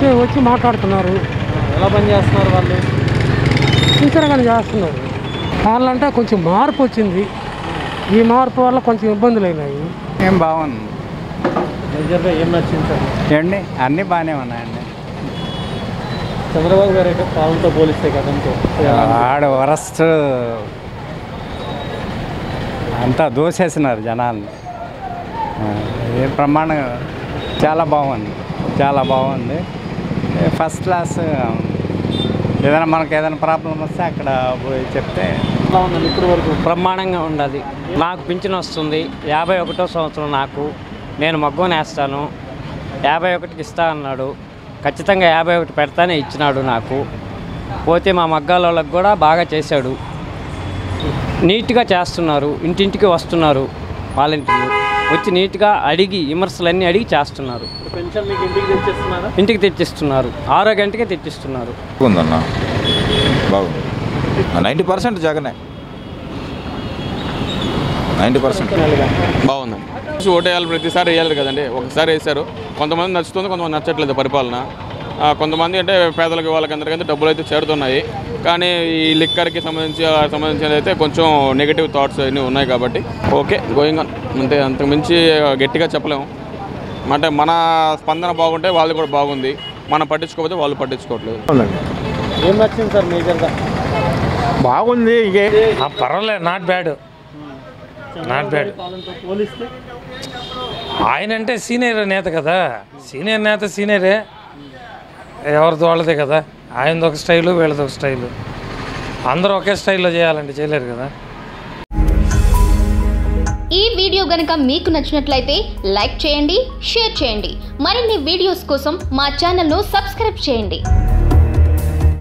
వచ్చి వచ్చి మాట్లాడుతున్నారు ఎలా పని చేస్తున్నారు వాళ్ళు సిన్సియర్గానే చేస్తున్నారు వాళ్ళంటే కొంచెం మార్పు వచ్చింది ఈ మార్పు వల్ల కొంచెం ఇబ్బందులు అయినాయి ఏం బాగుంది మేజర్గా ఏం నచ్చింది సార్ ఏమండి అన్నీ బాగానే ఉన్నాయండి చంద్రబాబు గారి యొక్క పాలనతో పోలిస్తే గతంతో ఆడ వరస్ట్ అంతా దోసేసినారు జనాల్ని ఆ, ఏ ప్రమాణం చాలా బాగుంది చాలా బాగుంది ఏ ఫస్ట్ క్లాస్ ఏదైనా మనకు ఏదైనా ప్రాబ్లం వస్తే అక్కడ పోయి చెప్తే ఎలా ఉందండి ఇప్పుడు వరకు బ్రహ్మాండంగా ఉండాలి నాకు పింఛన్ వస్తుంది యాభై ఒకటో సంవత్సరం నాకు నేను మగ్గం వేస్తాను యాభై ఒకటికి ఇస్తా అన్నాడు ఖచ్చితంగా యాభై ఒకటి పెడతానే ఇచ్చినాడు నాకు పోతే మా మగ్గాల వాళ్ళకి కూడా బాగా చేశాడు నీట్గా చేస్తున్నారు ఇంటింటికి వస్తున్నారు వాలంటీర్లు వచ్చి నీట్గా అడిగి విమర్శలన్నీ అడిగి చేస్తున్నారు పెన్షన్ మీకు ఇంటికి తెచ్చేస్తున్నారా ఇంటికి తెచ్చిస్తున్నారు ఆరో గంటకే తెచ్చిస్తున్నారు ఉందన్న బాగుంది నైంటీ పర్సెంట్ జగనే నైంటీ పర్సెంట్ బాగుందండి ఓటు వేయాలి ప్రతిసారి వేయాలి కదండి ఒకసారి వేశారు కొంతమంది నచ్చుతుంది కొంతమంది నచ్చట్లేదు పరిపాలన ఆ, కొంతమంది అంటే పేదలకు వాళ్ళకి అందరికీ డబ్బులు అయితే చేరుతున్నాయి కానీ ఈ లిక్కర్కి సంబంధించి ఆ సంబంధించినది అయితే కొంచెం నెగిటివ్ థాట్స్ అన్నీ ఉన్నాయి కాబట్టి ఓకే గోయింగ్ ఆన్ అంతే అంతకు మించి గట్టిగా చెప్పలేము అంటే మన స్పందన బాగుంటే వాళ్ళు కూడా బాగుంది మనం పట్టించుకోకపోతే వాళ్ళు పట్టించుకోవట్లేదు ఏం నచ్చింది సార్ మేజర్గా బాగుంది ఇకే పర్వాలేదు నాట్ బ్యాడ్ నాట్ బ్యాడ్ పాలనతో పోలిస్తే ఆయన అంటే సీనియర్ నేత కదా సీనియర్ నేత సీనియరే ఎవరిది వాళ్ళదే కదా ఆయనది ఒక స్టైలు వీళ్ళది ఒక స్టైలు అందరూ ఒకే స్టైల్లో చేయాలంటే చేయలేరు కదా ఈ వీడియో గనుక మీకు నచ్చినట్లయితే లైక్ చేయండి షేర్ చేయండి మరిన్ని వీడియోస్ కోసం మా ఛానల్ను సబ్స్క్రైబ్ చేయండి